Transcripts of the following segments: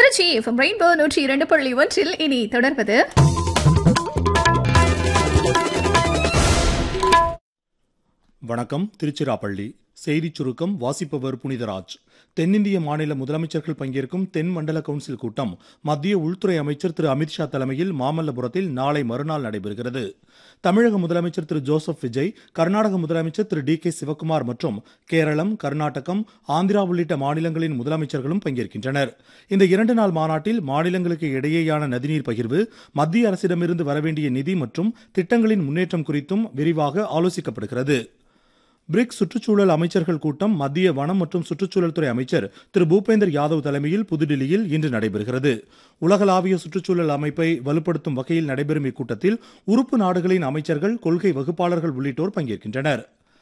Trichy FM rainbow நூற்றி இரண்டு புள்ளி ஒன்றில் இனி தொடர்வது வணக்கம் திருச்சிராப்பள்ளி செய்திச் சுருக்கம் வாசிப்பவர் புனிதராஜ் தென்னிந்திய மாநில முதலமைச்சர்கள் பங்கேற்கும் தென் மண்டல கவுன்சில் கூட்டம் மத்திய உள்துறை அமைச்சர் திரு அமித்ஷா தலைமையில் மாமல்லபுரத்தில் நாளை மறுநாள் நடைபெறுகிறது தமிழக முதலமைச்சர் திரு ஜோசப் விஜய் கர்நாடக முதலமைச்சர் திரு டி கே சிவக்குமார் மற்றும் கேரளம் கர்நாடகம் ஆந்திரா உள்ளிட்ட மாநிலங்களின் முதலமைச்சர்களும் பங்கேற்கின்றனர் இந்த இரண்டு நாள் மாநாட்டில் மாநிலங்களுக்கு இடையேயான நதிநீர் பகிர்வு மத்திய அரசிடமிருந்து வரவேண்டிய நிதி மற்றும் திட்டங்களின் முன்னேற்றம் குறித்தும் விரிவாக ஆலோசிக்கப்படுகிறது பிரிக்ஸ் சுற்றுச்சூழல் அமைச்சர்கள் கூட்டம் மத்திய வனம் மற்றும் சுற்றுச்சூழல் துறை அமைச்சர் திரு பூபேந்தர் யாதவ் தலைமையில் புதுடில்லியில் இன்று நடைபெறுகிறது உலகளாவிய சுற்றுச்சூழல் அமைப்பை வலுப்படுத்தும் வகையில் நடைபெறும் இக்கூட்டத்தில் உறுப்பு நாடுகளின் அமைச்சர்கள் கொள்கை வகுப்பாளர்கள் உள்ளிட்டோர் பங்கேற்கின்றனர்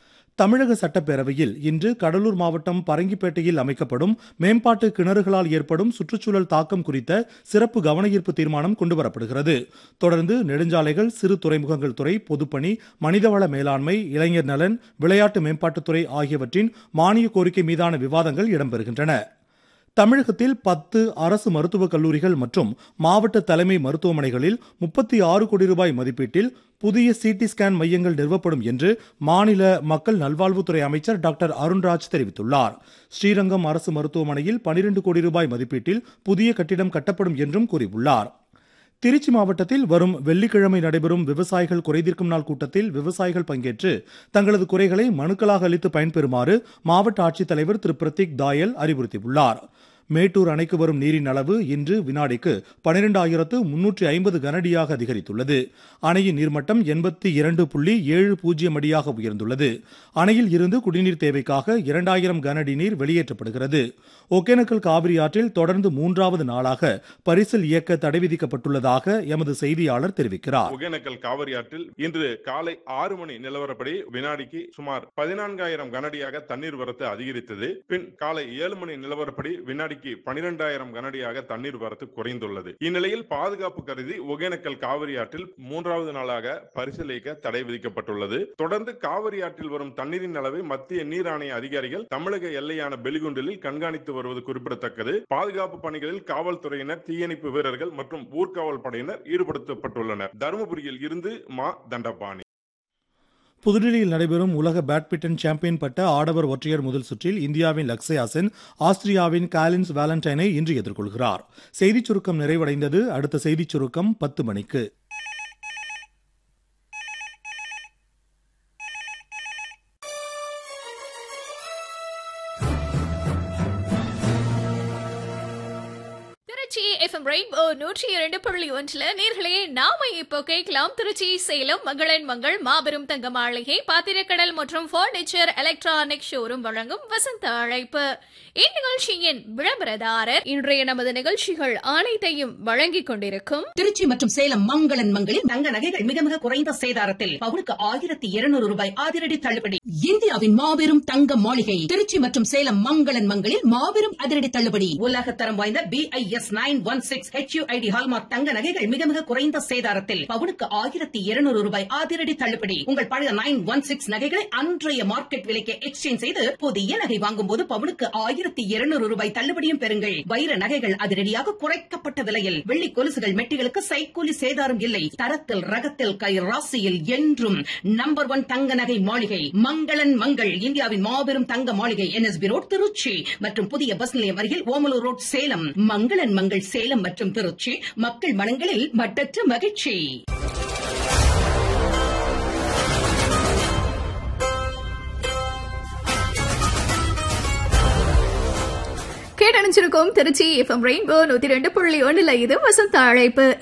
தமிழக சட்டப்பேரவையில் இன்று கடலூர் மாவட்டம் பரங்கிப்பேட்டையில் அமைக்கப்படும் மேம்பாட்டு கிணறுகளால் ஏற்படும் சுற்றுச்சூழல் தாக்கம் குறித்த சிறப்பு கவனஈர்ப்பு தீர்மானம் கொண்டுவரப்படுகிறது தொடர்ந்து நெடுஞ்சாலைகள் சிறு துறைமுகங்கள் துறை பொதுப்பணி மனிதவள மேலாண்மை இளைஞர் நலன் விளையாட்டு மேம்பாட்டுத்துறை ஆகியவற்றின் மானிய கோரிக்கை மீதான விவாதங்கள் இடம்பெறுகின்றன தமிழகத்தில் பத்து அரசு மருத்துவக் கல்லூரிகள் மற்றும் மாவட்ட தலைமை மருத்துவமனைகளில் முப்பத்தி ஆறு கோடி ரூபாய் மதிப்பீட்டில் புதிய சிடி ஸ்கேன் மையங்கள் நிறுவப்படும் என்று மாநில மக்கள் நல்வாழ்வுத்துறை அமைச்சர் டாக்டர் அருண்ராஜ் தெரிவித்துள்ளார் ஸ்ரீரங்கம் அரசு மருத்துவமனையில் பனிரெண்டு கோடி ரூபாய் மதிப்பீட்டில் புதிய கட்டிடம் கட்டப்படும் என்றும் கூறியுள்ளார் திருச்சி மாவட்டத்தில் வரும் வெள்ளிக்கிழமை நடைபெறும் விவசாயிகள் குறைதீர்க்கும் நாள் கூட்டத்தில் விவசாயிகள் பங்கேற்று தங்களது குறைகளை மனுக்களாக அளித்து பயன்பெறுமாறு மாவட்ட ஆட்சித்தலைவர் திரு பிரதீக் தாயல் அறிவுறுத்தியுள்ளார் மேட்டூர் அணைக்கு வரும் நீரின் அளவு இன்று வினாடிக்கு பனிரெண்டாயிரத்து முன்னூற்றி ஐம்பது கனஅடியாக அதிகரித்துள்ளது அணையின் நீர்மட்டம் எண்பத்தி இரண்டு புள்ளி ஏழு பூஜ்ஜியம் அடியாக உயர்ந்துள்ளது அணையில் இருந்து குடிநீர் தேவைக்காக இரண்டாயிரம் கனஅடி நீர் வெளியேற்றப்படுகிறது ஒகேனக்கல் காவிரி ஆற்றில் தொடர்ந்து மூன்றாவது நாளாக பரிசல் இயக்க தடை விதிக்கப்பட்டுள்ளதாக எமது செய்தியாளர் தெரிவிக்கிறார் ஒகேனக்கல் காவிரி ஆற்றில் இன்று காலை ஆறு மணி நிலவரப்படி வினாடிக்கு சுமார் பதினான்காயிரம் கனஅடியாக தண்ணீர் வரத்து அதிகரித்தது பின் காலை ஏழு மணி நிலவரப்படி வினாடிக்கு பனிரெண்டாயிரம் கனஅடியாக தண்ணீர் வரத்து குறைந்துள்ளது இந்நிலையில் பாதுகாப்பு கருதி ஒகேனக்கல் காவிரி ஆற்றில் மூன்றாவது நாளாக பரிசல் இயக்க தடை விதிக்கப்பட்டுள்ளது தொடர்ந்து காவிரி ஆற்றில் வரும் தண்ணீரின் அளவை மத்திய நீர் ஆணைய அதிகாரிகள் தமிழக எல்லையான பெலிகுண்டிலில் கண்காணித்து வருவது குறிப்பிடத்தக்கது பாதுகாப்பு பணிகளில் காவல்துறையினர் தீயணைப்பு வீரர்கள் மற்றும் ஊர்காவல் படையினர் ஈடுபடுத்தப்பட்டுள்ளனர் தருமபுரியில் இருந்து மா தண்டபாணி புதுடில்லியில் நடைபெறும் உலக பேட்மிண்டன் சாம்பியன் பட்ட ஆடவர் ஒற்றையர் முதல் சுற்றில் இந்தியாவின் லக்ஸயா சென் ஆஸ்திரியாவின் காலின்ஸ் வேலண்டைனை இன்று எதிர்கொள்கிறார் செய்திச் சுருக்கம் நிறைவடைந்தது அடுத்த செய்திச் சுருக்கம் பத்து மணிக்கு திருச்சி எஃப்எம் ரெயின்போ நூற்றி இரண்டு புள்ளி ஒன்றில் நேர்களே நாம இப்போ கேட்கலாம் திருச்சி சேலம் மங்களன் மங்கள் மாபெரும் தங்க மாளிகை பாத்திரக்கடல் மற்றும் பர்னிச்சர் எலக்ட்ரானிக் ஷோரூம் வழங்கும் வசந்த அழைப்பு இந்நிகழ்ச்சியின் விளம்பரதாரர் இன்றைய நமது நிகழ்ச்சிகள் அனைத்தையும் வழங்கிக் கொண்டிருக்கும் திருச்சி மற்றும் சேலம் மங்களன் மங்களில் தங்க நகைகள் மிக மிக குறைந்த சேதாரத்தில் பவுனுக்கு ஆயிரத்தி இருநூறு ரூபாய் அதிரடி தள்ளுபடி இந்தியாவின் மாபெரும் தங்க மாளிகை திருச்சி மற்றும் சேலம் மங்களன் மங்களில் மாபெரும் அதிரடி தள்ளுபடி உலகத்தரம் வாய்ந்த B I S nine one six HUID hallmark தங்க நகைகள் மிக மிக குறைந்த சேதாரத்தில் பவுனுக்கு ஆயிரத்தி இருநூறு ரூபாய் அதிரடி தள்ளுபடி உங்கள் பழைய நைன் ஒன் சிக்ஸ் நகைகளை அன்றைய மார்க்கெட் விலைக்கு எக்ஸ்சேஞ்ச் செய்து புதிய நகை வாங்கும் போது பவுனுக்கு ஆயிரத்தி இருநூறு ரூபாய் தள்ளுபடியும் பெறுங்கள் வைர நகைகள் அதிரடியாக குறைக்கப்பட்ட விலையில் வெள்ளி கொலுசுகள் மெட்டிகளுக்கு சைக்கூலி சேதாரம் இல்லை தரத்தில் ரகத்தில் கை ராசியில் என்றும் நம்பர் ஒன் தங்க நகை மாளிகை மங்களன் மங்கள் இந்தியாவின் மாபெரும் தங்க மாளிகை என்எஸ்பி ரோட் திருச்சி மற்றும் புதிய பஸ் நிலையம் அருகில் ஓமலூர் ரோட் சேலம் மங்களன் மங்கள் சேலம் மற்றும் திருச்சி மக்கள் மனங்களில் மட்டற்ற மகிழ்ச்சி கேட்டணிச்சிருக்கோம் திருச்சி எஃப்எம் ரெயின்போ நூத்தி ரெண்டு புள்ளி ஒன்றுல இது வசந்த அழைப்பு